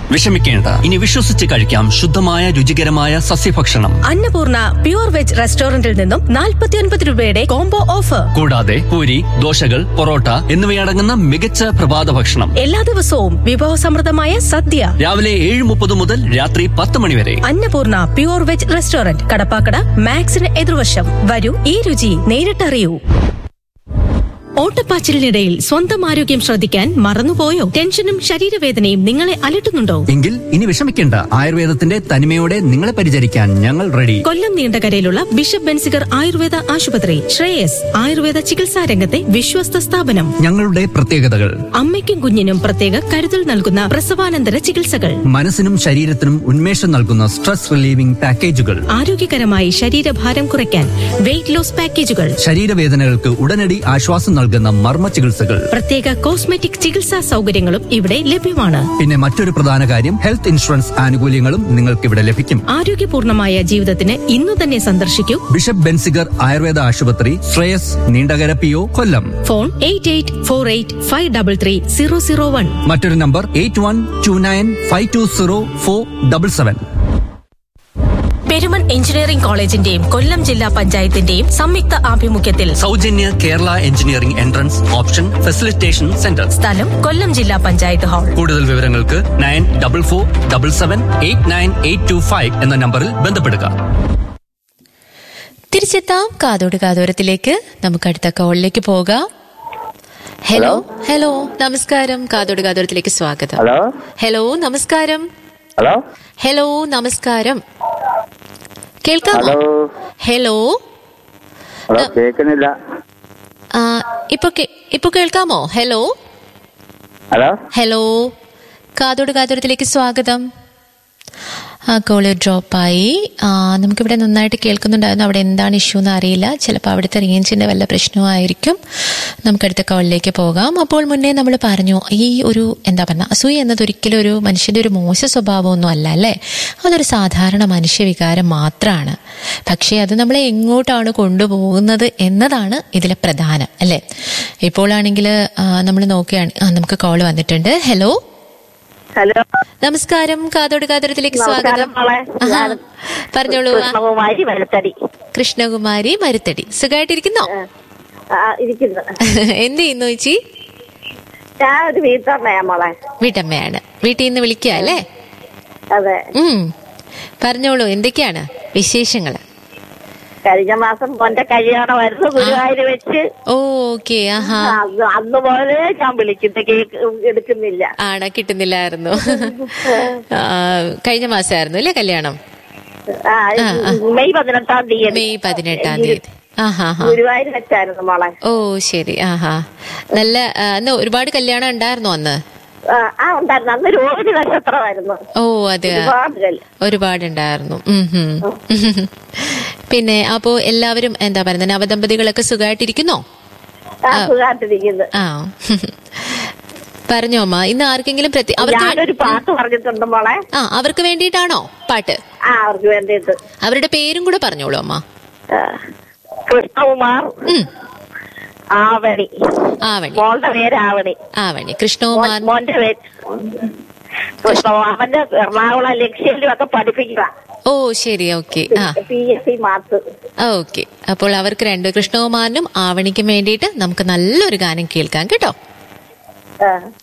വിഷമിക്കേണ്ട ഇനി വിശ്വസിച്ച് കഴിക്കാം ശുദ്ധമായ രുചികരമായ സസ്യഭക്ഷണം അന്നപൂർണ പ്യൂർ വെജ് റെസ്റ്റോറന്റിൽ നിന്നും 49 രൂപയുടെ കോംബോ ഓഫർ കൂടാതെ പൂരി ദോശകൾ പൊറോട്ട എന്നിവയടങ്ങുന്ന മികച്ച പ്രഭാത ഭക്ഷണം എല്ലാ ദിവസവും വിഭവസമൃദ്ധമായ സദ്യ രാവിലെ ഏഴ് മുപ്പത് മുതൽ രാത്രി പത്ത് മണി വരെ Annapoorna pure veg restaurant Kadappakada മാക്സിന് എതിർവശം വരൂ ഈ രുചി നേരിട്ടറിയൂ ഓട്ടപ്പാച്ചിലിനിടയിൽ സ്വന്തം ആരോഗ്യം ശ്രദ്ധിക്കാൻ മറന്നുപോയോ ടെൻഷനും ശരീരവേദനയും നിങ്ങളെ അലട്ടുന്നുണ്ടോ എങ്കിൽ ഇനി വിഷമിക്കേണ്ട ആയുർവേദത്തിന്റെ തനിമയോടെ നിങ്ങളെ പരിചരിക്കാൻ ഞങ്ങൾ റെഡി കൊല്ലം നീണ്ടകരയിലുള്ള ബിഷപ്പ് ബെൻസിഗർ ആയുർവേദ ആശുപത്രി ശ്രേയസ് ആയുർവേദ ചികിത്സാ രംഗത്തെ വിശ്വസ്ത സ്ഥാപനം ഞങ്ങളുടെ പ്രത്യേകതകൾ അമ്മയ്ക്കും കുഞ്ഞിനും പ്രത്യേക കരുതൽ നൽകുന്ന പ്രസവാനന്തര ചികിത്സകൾ മനസ്സിനും ശരീരത്തിനും ഉന്മേഷം നൽകുന്ന സ്ട്രെസ് റിലീവിംഗ് പാക്കേജുകൾ ആരോഗ്യകരമായി ശരീരഭാരം കുറയ്ക്കാൻ വെയിറ്റ് ലോസ് പാക്കേജുകൾ ശരീരവേദനകൾക്ക് ഉടനടി ആശ്വാസം നൽകുന്ന മർമ്മ ചികിത്സകൾ പ്രത്യേക കോസ്മെറ്റിക് ചികിത്സാ സൗകര്യങ്ങളും ഇവിടെ ലഭ്യമാണ് പിന്നെ മറ്റൊരു പ്രധാന കാര്യം ഹെൽത്ത് ഇൻഷുറൻസ് ആനുകൂല്യങ്ങളും നിങ്ങൾക്ക് ഇവിടെ ലഭിക്കും ആരോഗ്യപൂർണമായ ജീവിതത്തിന് ഇന്നു തന്നെ സന്ദർശിക്കൂ ബിഷപ്പ് ബെൻസിഗർ ആയുർവേദ ആശുപത്രി Shreyas Neendakara P O Kollam phone eight eight four eight five double three zero zero one മറ്റൊരു number eight one two nine five two zero four double seven Perumon engineering കോളേജിന്റെയും കൊല്ലം ജില്ലാ പഞ്ചായത്തിന്റെയും സംയുക്ത ആഭിമുഖ്യത്തിൽ സൗജന്യ Kerala engineering entrance option facilitation centre സ്ഥലം കൊല്ലം ജില്ലാ പഞ്ചായത്ത് ഹാൾ കൂടുതൽ വിവരങ്ങൾക്ക് nine double four double seven eight nine eight two five എന്ന നമ്പറിൽ ബന്ധപ്പെടുക തിരിച്ചെത്താം കാതോട് കാതോരത്തിലേക്ക് നമുക്ക് അടുത്ത കോളിലേക്ക് പോകാം ഹലോ ഹലോ നമസ്കാരം കാതോട് കാതോരത്തിലേക്ക് സ്വാഗതം ഹലോ ഹലോ നമസ്കാരം ഹലോ ഹലോ നമസ്കാരം കേൾക്കാമോ ഹലോ ഹലോ ഹലോ കേൾക്കുന്നില്ല ആ, ഇപ്പൊ കേ- ഇപ്പൊ കേൾക്കാമോ ഹലോ ഹലോ ഹലോ കാതോട് കാതോരത്തിലേക്ക് സ്വാഗതം ആ കോള് ഡ്രോപ്പായി ആ, നമുക്കിവിടെ നന്നായിട്ട് കേൾക്കുന്നുണ്ടായിരുന്നു അവിടെ എന്താണ് ഇഷ്യൂ എന്ന് അറിയില്ല ചിലപ്പോൾ അവിടുത്തെ റേഞ്ചിന്റെ വല്ല പ്രശ്നമായിരിക്കും നമുക്കടുത്ത കോളിലേക്ക് പോകാം അപ്പോൾ മുന്നേ നമ്മൾ പറഞ്ഞു ഈ ഒരു എന്താ പറയുക അസൂയ എന്നത് ഒരിക്കലും ഒരു മനുഷ്യന്റെ ഒരു മോശ സ്വഭാവമൊന്നും അല്ല അല്ലേ അതൊരു സാധാരണ മനുഷ്യവികാരം മാത്രമാണ് പക്ഷേ അത് നമ്മളെ എങ്ങോട്ടാണ് കൊണ്ടുപോകുന്നത് എന്നതാണ് ഇതിലെ പ്രധാനം അല്ലേ ഇപ്പോഴാണെങ്കിൽ നമ്മൾ നോക്കുകയാണ് ആ, നമുക്ക് കോള് വന്നിട്ടുണ്ട് ഹലോ ഹലോ നമസ്കാരം കാതോട് കാതോരത്തിലേക്ക് സ്വാഗതം നമസ്കാരം മോളെ ആഹാ. ഞാൻ പറഞ്ഞോളൂ ആ, കൃഷ്ണകുമാരി വലത്തടി കൃഷ്ണകുമാരി മരുത്തടി സുഖമായിട്ടിരിക്കുന്നോ ആ, ഇരിക്കുന്നു എന്ത് ചെയ്യുന്നു ചേച്ചി ഞാൻ ഒരു വീട്ടമ്മയാ മോളെ വീട്ടമ്മയാണ് വീട്ടിൽ നിന്ന് വിളിക്കുക അല്ലേ അതെ ഉം പറഞ്ഞോളൂ എന്തൊക്കെയാണ് വിശേഷങ്ങൾ കഴിഞ്ഞ മാസം മോന്റെ കല്യാണമായിരുന്നു ഗുരുവായൂർ വെച്ച് ഓക്കെ ആഹാ അന്ന് അന്ന് പോലെ ഞാൻ വിളിക്കുന്ന കേക്ക് എടുക്കുന്നില്ല ആണ കിട്ടുന്നില്ലായിരുന്നു ആ, കഴിഞ്ഞ മാസമായിരുന്നു അല്ലേ കല്യാണം ആ, മെയ് പതിനെട്ടാം തീയതി മെയ് പതിനെട്ടാം തീയതി ആഹാ ഹാ ഗുരുവായൂർ വെച്ചായിരുന്നു മോളെ ഓ ശരി ആഹാ നല്ല ആ, അന്ന് ഒരുപാട് കല്യാണം ഉണ്ടായിരുന്നോ അന്ന് ആ, ആ ഉണ്ടായിരുന്നു അന്ന് രോഹിണി നക്ഷത്രമായിരുന്നു ഓ അതെ ഒരുപാട് കല്യാണം. ഒരുപാടുണ്ടായിരുന്നു ഉം ഹും. പിന്നെ അപ്പോ എല്ലാവരും എന്താ പറയുന്നത് നവദമ്പതികളൊക്കെ സുഖമായിട്ടിരിക്കുന്നോ ആ സുഖായിട്ടിരിക്കുന്നു ആ പറഞ്ഞോ അമ്മ ഇന്ന് ആർക്കെങ്കിലും പ്രത്യേക അവർക്ക് ഞാനൊരു പാട്ട് പറഞ്ഞിട്ടുണ്ട് മോളെ ആ അവർക്ക് വേണ്ടിയിട്ടാണോ പാട്ട് ആ അവർക്ക് വേണ്ടിയിട്ട് അവരുടെ പേരും കൂടെ പറഞ്ഞോളൂ അമ്മ ആ, കൃഷ്ണകുമാർ ഉം ആവണി ആവണി മോളുടെ പേര് ആവണി ആവണി കൃഷ്ണകുമാർ മോൻ- മോന്റെ പേര് കൃഷ്ണകുമാർ അവന്റെ എറണാകുളം ലക്ഷ്യയിലും ഒക്കെ പഠിപ്പിക്കുക ഓ ശരി ഓക്കെ ആ P S C marks okay അപ്പോൾ അവർക്ക് രണ്ട് കൃഷ്ണകുമാറിനും ആവണിക്കും വേണ്ടിയിട്ട് നമുക്ക് നല്ലൊരു ഗാനം കേൾക്കാം കേട്ടോ ആ